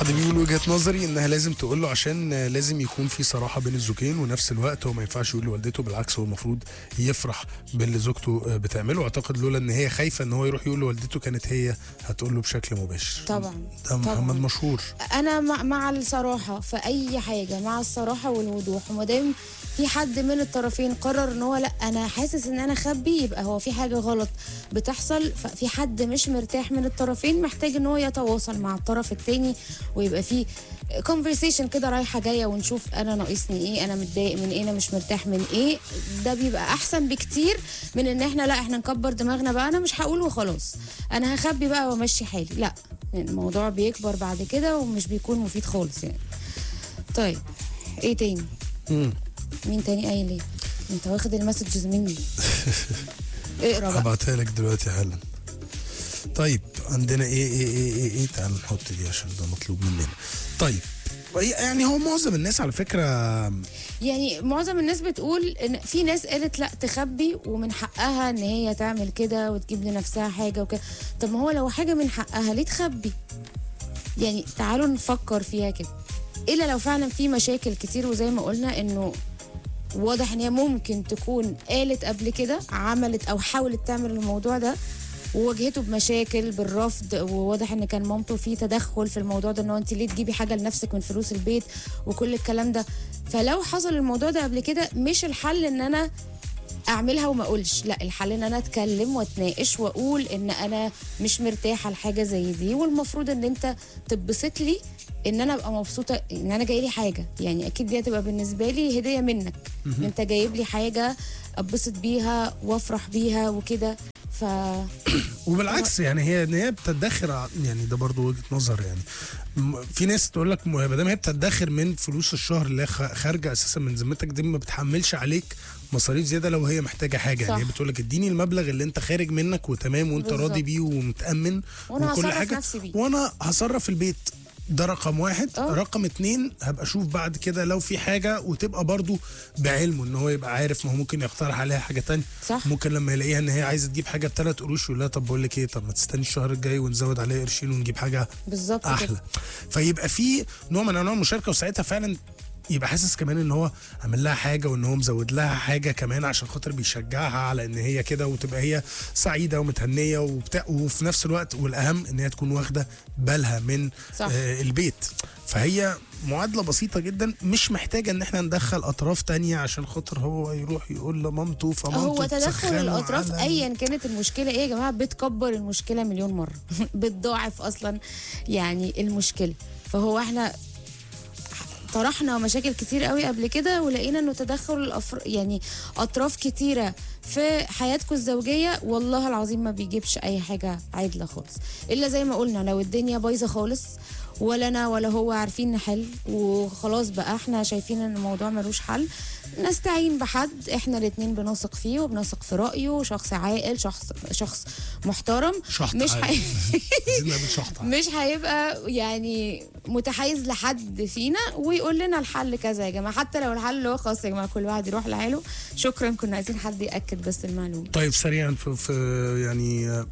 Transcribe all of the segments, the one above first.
حد بيقول وجهه نظري انها لازم تقول له عشان لازم يكون في صراحه بين الزوجين ونفس الوقت هو ما ينفعش يقول لوالدته بالعكس هو المفروض يفرح باللي زوجته بتعمله اعتقد لولا ان هي خايفه ان هو يروح يقول لوالدته كانت هي هتقول له بشكل مباشر طبعا ده محمد طبعاً. مشهور انا مع, مع الصراحه في اي حاجه مع الصراحه والوضوح وما دام في حد من الطرفين قرر ان هو لا انا حاسس ان انا خبي يبقى هو في حاجه غلط بتحصل ففي حد مش مرتاح من الطرفين محتاج ان هو يتواصل مع الطرف التاني ويبقى في conversation كده رايحه جايه ونشوف انا ناقصني ايه انا متضايق من ايه انا مش مرتاح من ايه ده بيبقى احسن بكتير من ان احنا لا احنا نكبر دماغنا بقى انا مش هقول وخلاص انا هخبي بقى وامشي حالي لا يعني الموضوع بيكبر بعد كده ومش بيكون مفيد خالص يعني طيب ايه تاني مم. مين تاني قايل ايه انت واخد المسجز مني اقرا بقى هبعتها لك دلوقتي حالا طيب عندنا ايه ايه ايه ايه, إيه؟ تعال نحط دي عشان ده مطلوب مننا طيب يعني هو معظم الناس على فكره يعني معظم الناس بتقول ان في ناس قالت لا تخبي ومن حقها ان هي تعمل كده وتجيب لنفسها حاجه وكده طب ما هو لو حاجه من حقها ليه تخبي يعني تعالوا نفكر فيها كده الا لو فعلا في مشاكل كتير وزي ما قلنا انه واضح ان هي ممكن تكون قالت قبل كده عملت او حاولت تعمل الموضوع ده وواجهته بمشاكل بالرفض وواضح ان كان مامته في تدخل في الموضوع ده ان هو انت ليه تجيبي حاجه لنفسك من فلوس البيت وكل الكلام ده فلو حصل الموضوع ده قبل كده مش الحل ان انا اعملها وما اقولش لا الحل ان انا اتكلم واتناقش واقول ان انا مش مرتاحه لحاجه زي دي والمفروض ان انت تتبسط لي ان انا ابقى مبسوطه ان انا جاي لي حاجه يعني اكيد دي هتبقى بالنسبه لي هديه منك ان انت جايب لي حاجه اتبسط بيها وافرح بيها وكده ف وبالعكس يعني هي ان هي بتدخر ع- يعني ده برضو وجهه نظر يعني م- في ناس تقول لك ما دام هي بتدخر من فلوس الشهر اللي هي خ- خارجه اساسا من ذمتك دي ما بتحملش عليك مصاريف زياده لو هي محتاجه حاجه يعني صح. هي بتقول لك اديني المبلغ اللي انت خارج منك وتمام وانت بالظبط. راضي بيه ومتامن وأنا وكل هصرف حاجه نفسي بيه. وانا هصرف البيت ده رقم واحد اه. رقم اتنين هبقى اشوف بعد كده لو في حاجه وتبقى برضو بعلمه ان هو يبقى عارف ما هو ممكن يقترح عليها حاجه تانية صح. ممكن لما يلاقيها ان هي عايزه تجيب حاجه بثلاث قروش يقول لها طب بقول لك ايه طب ما تستني الشهر الجاي ونزود عليها قرشين ونجيب حاجه بالظبط كده احلى فيبقى في نوع من انواع المشاركه وساعتها فعلا يبقى حاسس كمان ان هو عمل لها حاجه وان هو مزود لها حاجه كمان عشان خاطر بيشجعها على ان هي كده وتبقى هي سعيده ومتهنيه وبتاع وفي نفس الوقت والاهم ان هي تكون واخده بالها من صح. آه البيت فهي معادله بسيطه جدا مش محتاجه ان احنا ندخل اطراف تانية عشان خاطر هو يروح يقول لمامته فمامته هو تدخل تسخنه الاطراف على- ايا كانت المشكله ايه يا جماعه بتكبر المشكله مليون مره بتضاعف اصلا يعني المشكله فهو احنا طرحنا مشاكل كتير قوي قبل كده ولقينا انه تدخل الأفر... يعني اطراف كتيره في حياتكم الزوجيه والله العظيم ما بيجيبش اي حاجه عادله خالص الا زي ما قلنا لو الدنيا بايظه خالص ولا انا ولا هو عارفين نحل وخلاص بقى احنا شايفين ان الموضوع ملوش حل نستعين بحد احنا الاتنين بنثق فيه وبنثق في رايه شخص عاقل شخص شخص محترم شحط مش عادي. حي... عايزين نعمل شحط عادي. مش هيبقى يعني متحيز لحد فينا ويقول لنا الحل كذا يا جماعه حتى لو الحل اللي هو خلاص يا جماعه كل واحد يروح لحاله شكرا كنا عايزين حد ياكد بس المعلومه طيب سريعا في, في يعني آه،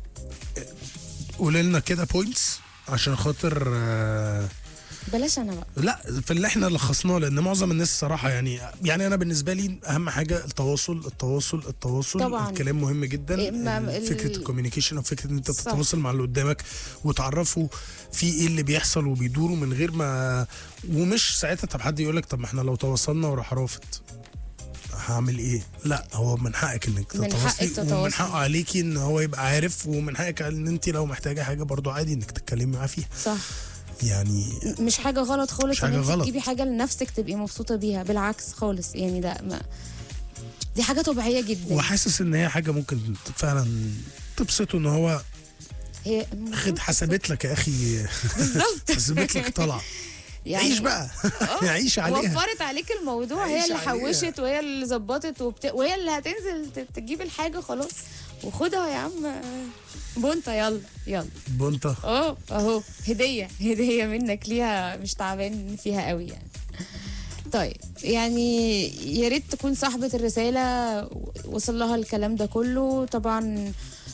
قولي لنا كده بوينتس عشان خاطر آه، بلاش انا بقى لا في اللي احنا لخصناه لان معظم الناس صراحه يعني يعني انا بالنسبه لي اهم حاجه التواصل التواصل التواصل طبعاً. الكلام مهم جدا إيه، ما- ال- فكره الكوميونيكيشن او فكره ان انت صح. تتواصل مع اللي قدامك وتعرفه في ايه اللي بيحصل وبيدوره من غير ما ومش ساعتها طب حد يقول لك طب ما احنا لو تواصلنا وراح رافض هعمل ايه؟ لا هو من حقك انك من حقك تتواصلي ومن تتواصلي. حقه عليكي ان هو يبقى عارف ومن حقك ان انت لو محتاجه حاجه برضو عادي انك تتكلمي معاه فيها صح يعني مش حاجه غلط خالص مش ان حاجة انت غلط. تجيبي حاجه لنفسك تبقي مبسوطه بيها بالعكس خالص يعني ده ما دي حاجه طبيعيه جدا وحاسس ان هي حاجه ممكن فعلا تبسطه ان هو هي خد حسبت لك يا اخي بالظبط حسبت لك طلع يعني عيش بقى عيش عليها وفرت عليك الموضوع هي عيش اللي عليها. حوشت وهي اللي ظبطت وبت... وهي اللي هتنزل ت- تجيب الحاجه خلاص وخدها يا عم بونتا يلا يلا بونتا اه اهو هديه هديه منك ليها مش تعبان فيها قوي يعني طيب يعني يا ريت تكون صاحبة الرسالة وصل لها الكلام ده كله طبعا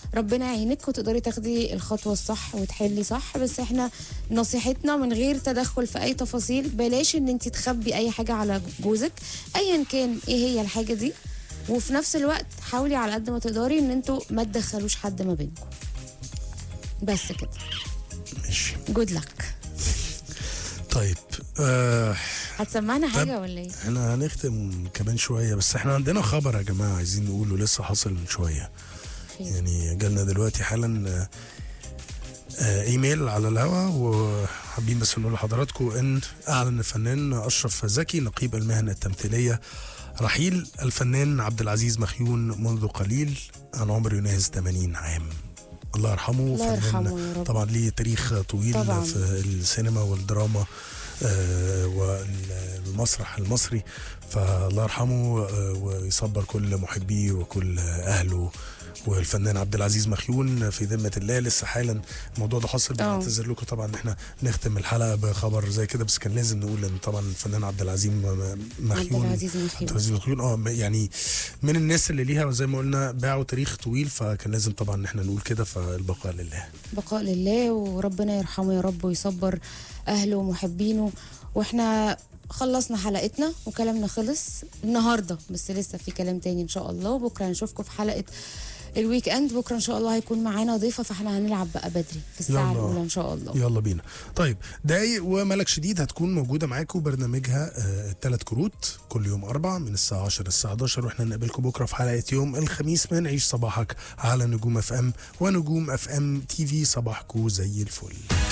ربنا يعينك وتقدري تاخدي الخطوه الصح وتحلي صح بس احنا نصيحتنا من غير تدخل في اي تفاصيل بلاش ان انت تخبي اي حاجه على جوزك ايا كان ايه هي الحاجه دي وفي نفس الوقت حاولي على قد ما تقدري ان انتوا ما تدخلوش حد ما بينكم بس كده ماشي جود لك طيب آه هتسمعنا حاجه ولا ايه احنا هنختم كمان شويه بس احنا عندنا خبر يا جماعه عايزين نقوله لسه حاصل من شويه خير. يعني جالنا دلوقتي حالا آه، آه، ايميل على الهوا وحابين بس نقول لحضراتكم ان اعلن الفنان اشرف زكي نقيب المهنه التمثيليه رحيل الفنان عبد العزيز مخيون منذ قليل عن عمر يناهز 80 عام الله يرحمه الله فنان يرحمه يا رب. طبعا ليه تاريخ طويل طبعاً. في السينما والدراما آه، والمسرح المصري فالله يرحمه آه، ويصبر كل محبيه وكل اهله والفنان عبد العزيز مخيون في ذمه الله لسه حالا الموضوع ده حصل آه. بنعتذر لكم طبعا ان احنا نختم الحلقه بخبر زي كده بس كان لازم نقول ان طبعا الفنان عبد العزيز م- عبد مخيون العزيز عبد مخيون العزيز مخيون اه يعني من الناس اللي ليها زي ما قلنا باعوا تاريخ طويل فكان لازم طبعا ان احنا نقول كده فالبقاء لله بقاء لله وربنا يرحمه يا رب ويصبر اهله ومحبينه واحنا خلصنا حلقتنا وكلامنا خلص النهارده بس لسه في كلام تاني ان شاء الله وبكره نشوفكم في حلقه الويك اند بكره ان شاء الله هيكون معانا ضيفه فاحنا هنلعب بقى بدري في الساعه يلا. الاولى ان شاء الله يلا بينا طيب دقايق وملك شديد هتكون موجودة معاكم برنامجها الثلاث كروت كل يوم أربع من الساعة 10 للساعة 11 واحنا نقابلكم بكرة في حلقة يوم الخميس من عيش صباحك على نجوم اف ام ونجوم اف ام تي في صباحكم زي الفل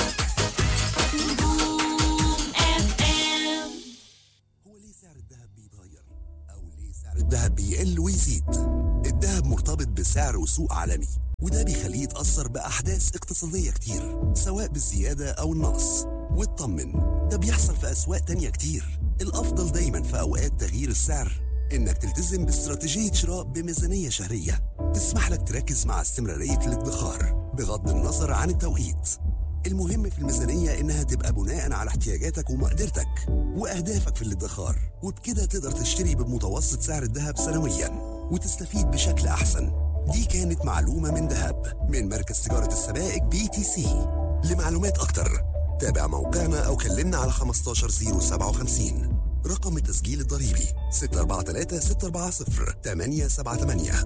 هو ليه سعر الذهب بيتغير او ليه سعر الذهب بيقل ويزيد الذهب مرتبط بسعر وسوق عالمي وده بيخليه يتأثر بأحداث اقتصادية كتير سواء بالزيادة أو النقص واطمن ده بيحصل في أسواق تانية كتير الأفضل دايما في أوقات تغيير السعر إنك تلتزم باستراتيجية شراء بميزانية شهرية تسمح لك تركز مع استمرارية الادخار بغض النظر عن التوقيت المهم في الميزانية إنها تبقى بناء على احتياجاتك ومقدرتك وأهدافك في الادخار وبكده تقدر تشتري بمتوسط سعر الذهب سنويا وتستفيد بشكل أحسن دي كانت معلومة من ذهب من مركز تجارة السبائك بي تي سي لمعلومات أكتر تابع موقعنا أو كلمنا على 15057 رقم التسجيل الضريبي 643 640 878